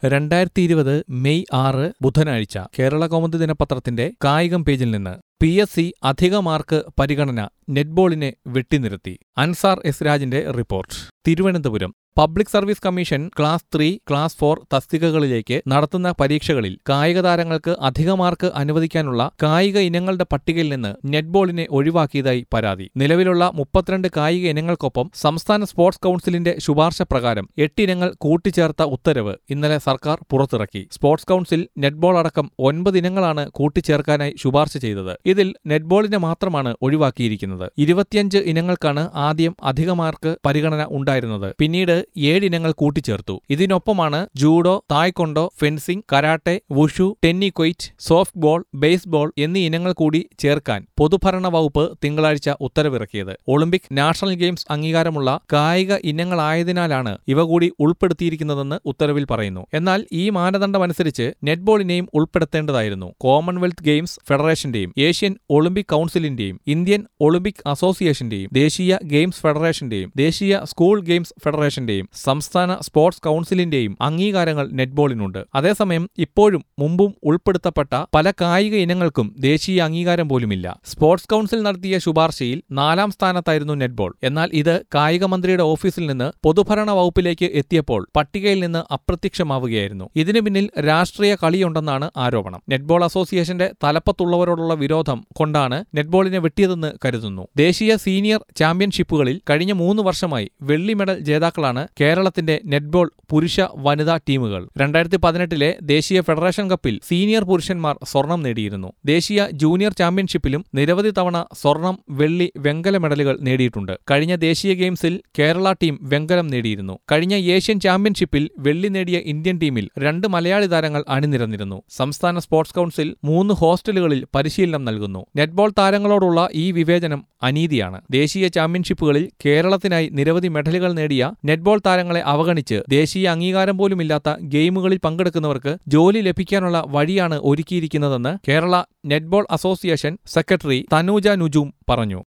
രണ്ടായിരത്തി ഇരുപത് മെയ് ആറ് ബുധനാഴ്ച കേരള കൗമുദി ദിനപത്രത്തിന്റെ കായികം പേജിൽ നിന്ന് പി എസ് സി അധിക മാർക്ക് പരിഗണന നെറ്റ്ബോളിനെ വെട്ടിനിർത്തി അൻസാർ എസ് രാജിന്റെ report Thiruvananthapuram public service commission class three class four തസ്തികകളിലേക്ക് നടത്തുന്ന പരീക്ഷകളിൽ കായിക താരങ്ങൾക്ക് അധിക മാർക്ക് അനുവദിക്കാനുള്ള കായിക ഇനങ്ങളുടെ പട്ടികയിൽ നിന്ന് നെറ്റ്ബോളിനെ ഒഴിവാക്കിയതായി പരാതി നിലവിലുള്ള മുപ്പത്തിരണ്ട് കായിക ഇനങ്ങൾക്കൊപ്പം സംസ്ഥാന സ്പോർട്സ് കൗൺസിലിന്റെ ശുപാർശ പ്രകാരം എട്ടിനങ്ങൾ കൂട്ടിച്ചേർത്ത ഉത്തരവ് ഇന്നലെ സർക്കാർ പുറത്തിറക്കി സ്പോർട്സ് കൗൺസിൽ നെറ്റ്ബോൾ അടക്കം ഒൻപത് ഇനങ്ങളാണ് കൂട്ടിച്ചേർക്കാനായി ശുപാർശ ചെയ്തത് ഇതിൽ നെറ്റ്ബോളിനെ മാത്രമാണ് ഒഴിവാക്കിയിരിക്കുന്നത് ഇരുപത്തിയഞ്ച് ഇനങ്ങൾക്കാണ് ആദ്യം അധിക മാർക്ക് പരിഗണന ഉണ്ടായിരുന്നത് പിന്നീട് ഏഴിനങ്ങൾ കൂട്ടിച്ചേർത്തു ഇതിനൊപ്പമാണ് judo taekwondo fencing karate wushu tennikoit soft ball baseball എന്നീ ഇനങ്ങൾ കൂടി ചേർക്കാൻ പൊതുഭരണ വകുപ്പ് തിങ്കളാഴ്ച ഉത്തരവിറക്കിയത് ഒളിമ്പിക് നാഷണൽ ഗെയിംസ് അംഗീകാരമുള്ള കായിക ഇനങ്ങളായതിനാലാണ് ഇവ കൂടി ഉൾപ്പെടുത്തിയിരിക്കുന്നതെന്ന് ഉത്തരവിൽ പറയുന്നു എന്നാൽ ഈ മാനദണ്ഡമനുസരിച്ച് നെറ്റ്ബോളിനെയും ഉൾപ്പെടുത്തേണ്ടതായിരുന്നു കോമൺവെൽത്ത് ഗെയിംസ് ഫെഡറേഷന്റെയും ഏഷ്യൻ ഒളിമ്പിക് കൌൺസിലിന്റെയും ഇന്ത്യൻ ഒളിമ്പിക് അസോസിയേഷന്റെയും ദേശീയ ഗെയിംസ് ഫെഡറേഷന്റെയും ദേശീയ സ്കൂൾ ഗെയിംസ് ഫെഡറേഷന്റെയും സംസ്ഥാന സ്പോർട്സ് കൌൺസിലിന്റെയും അംഗീകാരങ്ങൾ നെറ്റ്ബോളിനുണ്ട് അതേസമയം ഇപ്പോഴും മുമ്പും ഉൾപ്പെടുത്തപ്പെട്ട പല കായിക ഇനങ്ങൾക്കും ദേശീയ അംഗീകാരം പോലുമില്ല സ്പോർട്സ് കൌൺസിൽ നടത്തിയ ശുപാർശയിൽ നാലാം സ്ഥാനത്തായിരുന്നു നെറ്റ്ബോൾ എന്നാൽ ഇത് കായിക മന്ത്രിയുടെ ഓഫീസിൽ നിന്ന് പൊതുഭരണ വകുപ്പിലേക്ക് എത്തിയപ്പോൾ പട്ടികയിൽ നിന്ന് അപ്രത്യക്ഷമാവുകയായിരുന്നു ഇതിനു പിന്നിൽ രാഷ്ട്രീയ കളിയുണ്ടെന്നാണ് ആരോപണം നെറ്റ്ബോൾ അസോസിയേഷന്റെ തലപ്പത്തുള്ളവരോടുള്ള വിരോധം കൊണ്ടാണ് നെറ്റ്ബോളിനെ വെട്ടിയതെന്ന് കരുതുന്നു ദേശീയ സീനിയർ ചാമ്പ്യൻഷിപ്പുകളിൽ കഴിഞ്ഞ മൂന്ന് വർഷമായി വെള്ളി മെഡൽ ജേതാക്കളാണ് കേരളത്തിന്റെ നെറ്റ്ബോൾ പുരുഷ വനിതാ ടീമുകൾ രണ്ടായിരത്തി പതിനെട്ടിലെ ദേശീയ ഫെഡറേഷൻ കപ്പിൽ സീനിയർ പുരുഷന്മാർ സ്വർണം നേടിയിരുന്നു ദേശീയ ജൂനിയർ ചാമ്പ്യൻഷിപ്പിലും നിരവധി തവണ സ്വർണം വെള്ളി വെങ്കല മെഡലുകൾ നേടിയിട്ടുണ്ട് കഴിഞ്ഞ ദേശീയ ഗെയിംസിൽ കേരള ടീം വെങ്കലം നേടിയിരുന്നു കഴിഞ്ഞ ഏഷ്യൻ ചാമ്പ്യൻഷിപ്പിൽ വെള്ളി നേടിയ ഇന്ത്യൻ ടീമിൽ രണ്ട് മലയാളി താരങ്ങൾ അണിനിരന്നിരുന്നു സംസ്ഥാന സ്പോർട്സ് കൌൺസിൽ മൂന്ന് ഹോസ്റ്റലുകളിൽ പരിശീലനം നൽകുന്നു നെറ്റ്ബോൾ താരങ്ങളോടുള്ള ഈ വിവേചനം അനീതിയാണ് ദേശീയ ചാമ്പ്യൻഷിപ്പുകളിൽ കേരളത്തിനായി നിരവധി മെഡലുകൾ നേടിയ നെറ്റ്ബോൾ താരങ്ങളെ അവഗണിച്ച് ദേശീയ അംഗീകാരം പോലുമില്ലാത്ത ഗെയിമുകളിൽ പങ്കെടുക്കുന്നവർക്ക് ജോലി ലഭിക്കാനുള്ള വഴിയാണ് ഒരുക്കിയിരിക്കുന്നതെന്ന് Kerala netball association secretary Thanuja Nujoom പറഞ്ഞു